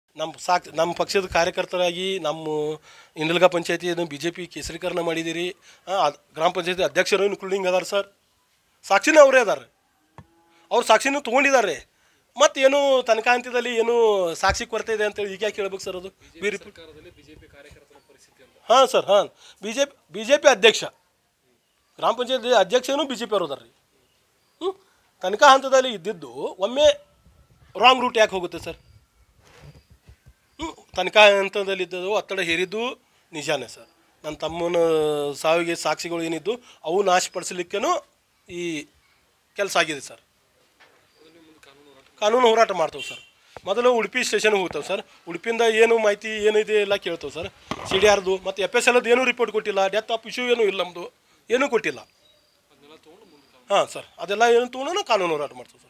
ನಮ್ಮ ಸಾಕ್ ನಮ್ಮ ಪಕ್ಷದ ಕಾರ್ಯಕರ್ತರಾಗಿ ನಮ್ಮ ಇಂದಲ್ಗ ಪಂಚಾಯತಿಯನ್ನು ಬಿ ಜೆ ಪಿ ಕೇಸರೀಕರಣ ಮಾಡಿದ್ದೀರಿ ಆ, ಅದ್- ಗ್ರಾಮ ಪಂಚಾಯತಿ ಅಧ್ಯಕ್ಷರು ಇನ್ಕ್ಲೂಡಿಂಗ್ ಅದಾರ ಸರ್ ಸಾಕ್ಷಿನೂ ಅವರೇ ಅದಾರ ಅವ್ರು ಸಾಕ್ಷಿನೂ ತೊಗೊಂಡಿದ್ದಾರೆ ಮತ್ತು ಏನು ತನಿಖಾ ಹಂತದಲ್ಲಿ ಏನು ಸಾಕ್ಷಿ ಕೊರತೆ ಇದೆ ಅಂತೇಳಿ ಈಗ ಯಾಕೆ ಹೇಳ್ಬೇಕು ಸರ್ ಅದು ಬಿ ರಿಪೋರ್ಟ್ ಹಾಂ ಸರ್ ಹಾಂ B J P B J P ಅಧ್ಯಕ್ಷ ಗ್ರಾಮ ಪಂಚಾಯತಿ ಅಧ್ಯಕ್ಷನೂ ಬಿ ಜೆ ಪಿ ಅವ್ರು ಅದಾರ ರೀ ಹ್ಞೂ ತನಿಖಾ ಹಂತದಲ್ಲಿ ಇದ್ದಿದ್ದು ಒಮ್ಮೆ ರಾಂಗ್ ರೂಟ್ ಯಾಕೆ ಹೋಗುತ್ತೆ ಸರ್ ಹ್ಞೂ ತನಿಖಾ ಹಂತದಲ್ಲಿ ಇದ್ದದ್ದು ಒತ್ತಡ ಹೇರಿದ್ದು ನಿಜಾನೇ ಸರ್ ನನ್ನ ತಮ್ಮನ ಸಾವಿಗೆ ಸಾಕ್ಷಿಗಳು ಏನಿದ್ದು ಅವು ನಾಶಪಡಿಸಲಿಕ್ಕೇನು ಈ ಕೆಲಸ ಆಗಿದೆ ಸರ್ ಕಾನೂನು ಹೋರಾಟ ಮಾಡ್ತೇವೆ ಸರ್ ಮೊದಲು ಉಡುಪಿ ಸ್ಟೇಷನ್ಗೆ ಹೋಗ್ತೇವೆ ಸರ್ ಉಡುಪಿಯಿಂದ ಏನು ಮಾಹಿತಿ ಏನಿದೆ ಎಲ್ಲ ಕೇಳ್ತೇವೆ ಸರ್ ಸಿ ಡಿ ಆರ್ದು ಮತ್ತು ಎಫ್ ಎಸ್ ಎಲ್ದು ಏನೂ ರಿಪೋರ್ಟ್ ಕೊಟ್ಟಿಲ್ಲ ಡೆತ್ ಆಫ್ ಇಶ್ಯೂ ಏನೂ ಇಲ್ಲ ನಮ್ಮದು ಏನೂ ಕೊಟ್ಟಿಲ್ಲ ಹಾಂ ಸರ್ ಅದೆಲ್ಲ ಏನು ತೊಗೊಂಡು ಕಾನೂನು ಹೋರಾಟ ಮಾಡ್ತೇವೆ ಸರ್